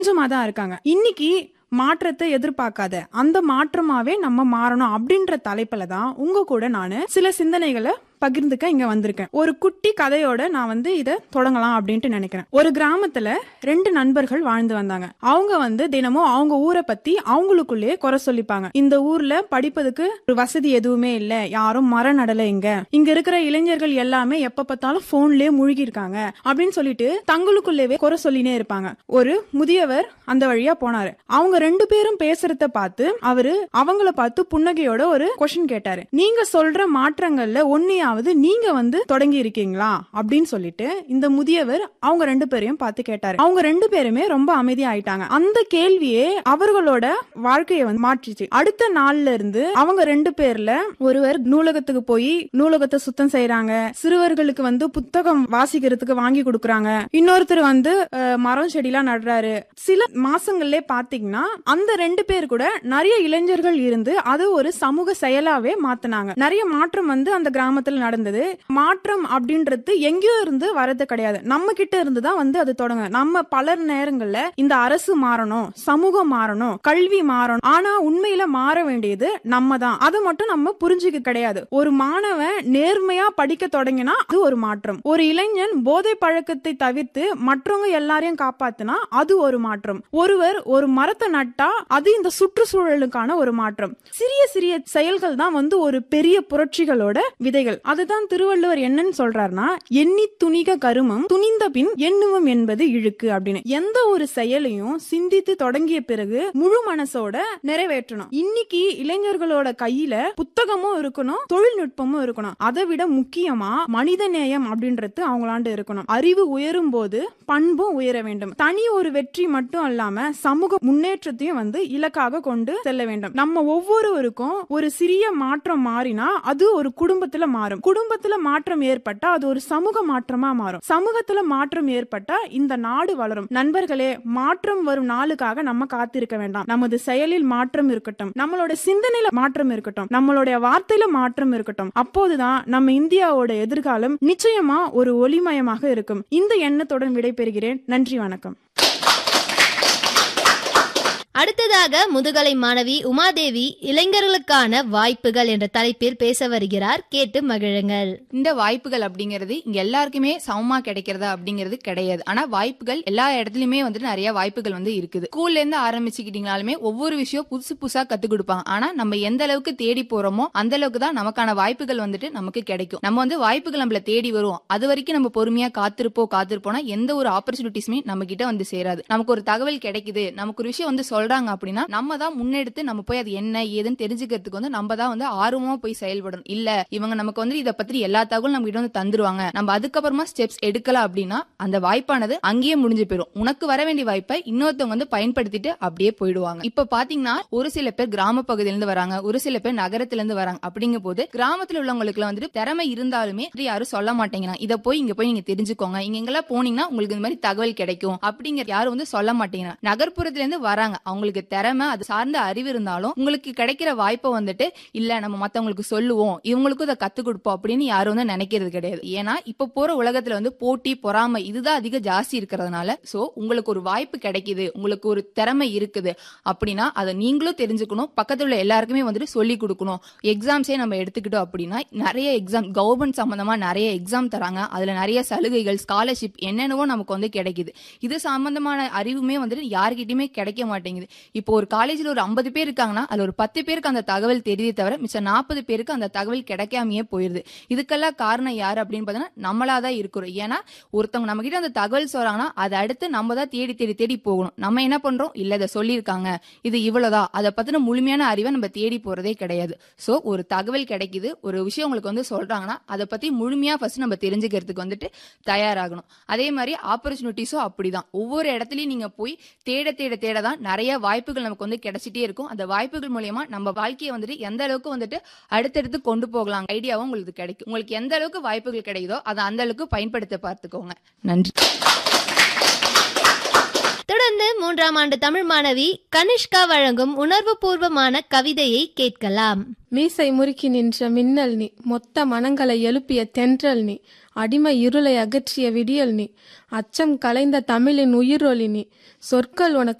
கொஞ்சமா தான் இருக்காங்க இன்னைக்கு மாற்றத்தை எதிர்பார்க்காத அந்த மாற்றமாவே நம்ம மாறணும் அப்படின்ற தலைப்புல தான் உங்க கூட நானு சில சிந்தனைகளை பகிர்ந்துக்க இங்க வந்திருக்கேன் ஒரு குட்டி கதையோட நான் வந்து இத தொடங்கலாம் அப்படின்ட்டு நினைக்கிறேன் ஒரு கிராமத்துல ரெண்டு நண்பர்கள் வாழ்ந்து வந்தாங்க அவங்க வந்து தினமும் அவங்க ஊரை பத்தி அவங்களுக்குள்ளேயே குறை சொல்லிப்பாங்க இந்த ஊர்ல படிப்பதுக்கு ஒரு வசதி எதுவுமே இல்ல யாரும் மரம் நடல இங்க இங்க இருக்கிற இளைஞர்கள் எல்லாமே எப்ப பார்த்தாலும் போன்லயே மூழ்கி இருக்காங்க அப்படின்னு சொல்லிட்டு தங்களுக்குள்ளேயே குறை சொல்லினே இருப்பாங்க ஒரு முதியவர் அந்த வழியா போனாரு அவங்க ரெண்டு பேரும் பேசுறத பார்த்து அவரு அவங்கள பார்த்து புன்னகையோட ஒரு கொஸ்டின் கேட்டாரு நீங்க சொல்ற மாற்றங்கள்ல ஒன்னையாவது நீங்க வந்து தொடங்கி இருக்கீங்களா அப்படின்னு சொல்லிட்டு இந்த முதியவர் அவங்க ரெண்டு பேரையும் பார்த்து கேட்டாரு அவங்க ரெண்டு பேருமே ரொம்ப அமைதியா ஆயிட்டாங்க அந்த கேள்வியே அவர்களோட வாழ்க்கையை வந்து மாற்றிச்சு அடுத்த நாள்ல இருந்து அவங்க ரெண்டு பேர்ல ஒருவர் நூலகத்துக்கு போய் நூலகத்தை சுத்தம் செய்யறாங்க சிறுவர்களுக்கு வந்து புத்தகம் வாசிக்கிறதுக்கு வாங்கி கொடுக்கறாங்க இன்னொருத்தர் வந்து அஹ், மரம் செடிலாம் நடுறாரு சில மாசங்கள்லே பாத்தீங்கன்னா அந்த ரெண்டு பேர் கூட நிறைய இளைஞர்கள் இருந்து அது ஒரு சமூக செயலாவே மாத்தினாங்க நிறைய மாற்றம் வந்து அந்த கிராமத்துல நடந்தது மாற்றம் அப்படின்றது எங்கேயோ இருந்து வரது கிடையாது நம்ம கிட்ட இருந்து தான் வந்து அது தொடங்க நம்ம பலர் நேரங்கள்ல இந்த அரசு மாறணும் சமூகம் மாறணும் கல்வி மாறணும் ஆனா உண்மையில மாற வேண்டியது நம்ம தான் அதை மட்டும் நம்ம புரிஞ்சுக்க கிடையாது ஒரு மாணவன் நேர்மையா படிக்க தொடங்கினா அது ஒரு மாற்றம் ஒரு இளைஞன் போதை பழக்கத்தை தவிர்த்து மற்றவங்க எல்லாரையும் காப்பாத்தினா அது ஒரு மாற்றம் ஒருவர் ஒரு மரத்தை நட்டா அது இந்த சுற்றுச்சூழலுக்கான ஒரு மாற்றம் சிறிய சிறிய செயல்கள் தான் வந்து ஒரு பெரிய புரட்சிகளோட விதைகள் அதுதான் திருவள்ளுவர் என்னன்னு சொல்றாருன்னா எண்ணி துணிக கருமம் துணிந்த பின் எண்ணுவம் என்பது இழுக்கு அப்படின்னு எந்த ஒரு செயலையும் சிந்தித்து தொடங்கிய பிறகு முழு மனசோட நிறைவேற்றணும் இன்னைக்கு இளைஞர்களோட கையில புத்தகமும் இருக்கணும் தொழில்நுட்பமும் இருக்கணும் அதை விட முக்கியமா மனித நேயம் அப்படின்றது அவங்களாண்டு இருக்கணும் அறிவு உயரும் போது பண்பும் உயர வேண்டும் தனி ஒரு வெற்றி மட்டும் அல்லாம சமூக முன்னேற்றத்தையும் வந்து இலக்காக கொண்டு செல்ல வேண்டும் நம்ம ஒவ்வொருவருக்கும் ஒரு சிறிய மாற்றம் மாறினா அது ஒரு குடும்பத்துல மாறும் குடும்பத்துல மாற்றம் ஏற்பட்டா அது ஒரு சமூக மாற்றமா மாறும் சமூகத்துல மாற்றம் ஏற்பட்டா இந்த நாடு வளரும் நண்பர்களே மாற்றம் வரும் நாளுக்காக நம்ம காத்திருக்க வேண்டாம் நமது செயலில் மாற்றம் இருக்கட்டும் நம்மளோட சிந்தனையில மாற்றம் இருக்கட்டும் நம்மளுடைய வார்த்தையில மாற்றம் இருக்கட்டும் அப்போதுதான் நம்ம இந்தியாவோட எதிர்காலம் நிச்சயமா ஒரு ஒளிமயமாக இருக்கும் இந்த எண்ணத்துடன் விடைபெறுகிறேன் நன்றி வணக்கம் அடுத்ததாக முதுகலை மாணவி உமாதேவி இளைஞர்களுக்கான வாய்ப்புகள் என்ற தலைப்பில் பேச வருகிறார் கேட்டு மகிழுங்கள் இந்த வாய்ப்புகள் அப்படிங்கிறது இங்க எல்லாருக்குமே சமமா கிடைக்கிறதா அப்படிங்கிறது கிடையாது ஆனா வாய்ப்புகள் எல்லா இடத்துலயுமே வந்துட்டு நிறைய வாய்ப்புகள் வந்து இருக்குது ஸ்கூல்ல இருந்து ஆரம்பிச்சுக்கிட்டீங்கனாலுமே ஒவ்வொரு விஷயம் புதுசு புதுசா கத்து கொடுப்பாங்க ஆனா நம்ம எந்த அளவுக்கு தேடி போறோமோ அந்த அளவுக்கு தான் நமக்கான வாய்ப்புகள் வந்துட்டு நமக்கு கிடைக்கும் நம்ம வந்து வாய்ப்புகள் நம்மள தேடி வரும் அது வரைக்கும் நம்ம பொறுமையா காத்திருப்போம் காத்திருப்போம்னா எந்த ஒரு ஆப்பர்ச்சுனிட்டிஸுமே நம்ம கிட்ட வந்து சேராது நமக்கு ஒரு தகவல் கிடைக்குது நமக்கு ஒரு விஷயம் வந்து சொல்றாங்க அப்படின்னா நம்ம தான் முன்னெடுத்து நம்ம போய் அது என்ன ஏதுன்னு தெரிஞ்சுக்கிறதுக்கு வந்து நம்ம தான் வந்து ஆர்வமா போய் செயல்படணும் இல்ல இவங்க நமக்கு வந்து இதை பத்தி எல்லா தகவலும் நம்ம கிட்ட வந்து தந்துருவாங்க நம்ம அதுக்கப்புறமா ஸ்டெப்ஸ் எடுக்கல அப்படின்னா அந்த வாய்ப்பானது அங்கேயே முடிஞ்சு போயிடும் உனக்கு வர வேண்டிய வாய்ப்பை இன்னொருத்தவங்க வந்து பயன்படுத்திட்டு அப்படியே போயிடுவாங்க இப்ப பாத்தீங்கன்னா ஒரு சில பேர் கிராம பகுதியில இருந்து வராங்க ஒரு சில பேர் நகரத்துல இருந்து வராங்க அப்படிங்கும் போது கிராமத்துல உள்ளவங்களுக்கு வந்துட்டு திறமை இருந்தாலுமே இது யாரும் சொல்ல மாட்டேங்கிறாங்க இதை போய் இங்க போய் நீங்க தெரிஞ்சுக்கோங்க இங்க எங்கெல்லாம் போனீங்கன்னா உங்களுக்கு இந்த மாதிரி தகவல் கிடைக்கும் அப்படிங்கிற யாரும் வந்து சொல்ல மாட்டேங்கிறாங்க நகர்ப்புறத்துல இருந்து வராங்க அவங்களுக்கு திறமை அது சார்ந்த அறிவு இருந்தாலும் உங்களுக்கு கிடைக்கிற வாய்ப்பை வந்துட்டு இல்ல நம்ம மத்தவங்களுக்கு சொல்லுவோம் இவங்களுக்கும் இதை கத்து கொடுப்போம் அப்படின்னு யாரும் வந்து நினைக்கிறது கிடையாது ஏன்னா இப்ப போற உலகத்துல வந்து போட்டி பொறாமை இதுதான் அதிக ஜாஸ்தி இருக்கிறதுனால சோ உங்களுக்கு ஒரு வாய்ப்பு கிடைக்குது உங்களுக்கு ஒரு திறமை இருக்குது அப்படின்னா அதை நீங்களும் தெரிஞ்சுக்கணும் பக்கத்துல உள்ள எல்லாருக்குமே வந்துட்டு சொல்லி கொடுக்கணும் எக்ஸாம்ஸே நம்ம எடுத்துக்கிட்டோம் அப்படின்னா நிறைய எக்ஸாம் கவர்மெண்ட் சம்பந்தமா நிறைய எக்ஸாம் தராங்க அதுல நிறைய சலுகைகள் ஸ்காலர்ஷிப் என்னென்னவோ நமக்கு வந்து கிடைக்குது இது சம்பந்தமான அறிவுமே வந்துட்டு யாருக்கிட்டயுமே கிடைக்க மாட்டேங்குது இப்போ ஒரு காலேஜ்ல ஒரு ஐம்பது பேர் இருக்காங்கன்னா அதுல ஒரு பத்து பேருக்கு அந்த தகவல் தெரியுதே தவிர மிச்சம் நாற்பது பேருக்கு அந்த தகவல் கிடைக்காமயே போயிருது இதுக்கெல்லாம் காரணம் யாரு அப்படின்னு பார்த்தீங்கன்னா நம்மளா தான் இருக்கிறோம் ஏன்னா ஒருத்தவங்க நம்ம கிட்ட அந்த தகவல் சொல்றாங்கன்னா அதை அடுத்து நம்ம தான் தேடி தேடி தேடி போகணும் நம்ம என்ன பண்றோம் இல்ல இதை சொல்லியிருக்காங்க இது இவ்வளவுதான் அதை பத்தின முழுமையான அறிவை நம்ம தேடி போறதே கிடையாது சோ ஒரு தகவல் கிடைக்குது ஒரு விஷயம் உங்களுக்கு வந்து சொல்றாங்கன்னா அதை பத்தி முழுமையா ஃபர்ஸ்ட் நம்ம தெரிஞ்சுக்கிறதுக்கு வந்துட்டு தயாராகணும் அதே மாதிரி ஆப்பர்ச்சுனிட்டிஸும் அப்படிதான் ஒவ்வொரு இடத்துலயும் நீங்க போய் தேட தேட தேட தான் நிறைய வாய்ப்புகள் நமக்கு வந்து கிடைச்சிட்டே இருக்கும் அந்த வாய்ப்புகள் மூலியமா நம்ம வாழ்க்கையை வந்துட்டு எந்த அளவுக்கு வந்துட்டு அடுத்தடுத்து கொண்டு போகலாம் ஐடியாவும் உங்களுக்கு கிடைக்கும் உங்களுக்கு எந்த அளவுக்கு வாய்ப்புகள் கிடைக்குதோ அதை அந்த அளவுக்கு பயன்படுத்த பார்த்துக்கோங்க நன்றி தொடர்ந்து மூன்றாம் ஆண்டு தமிழ் மாணவி கனிஷ்கா வழங்கும் உணர்வுபூர்வமான கவிதையை கேட்கலாம் மீசை முறுக்கி நின்ற மின்னல் நீ மொத்த மனங்களை எழுப்பிய தென்றல் நீ அடிமை இருளை அகற்றிய விடியல் நீ அச்சம் கலைந்த தமிழின் உயிரொளி நீ சொற்கள் உனக்கு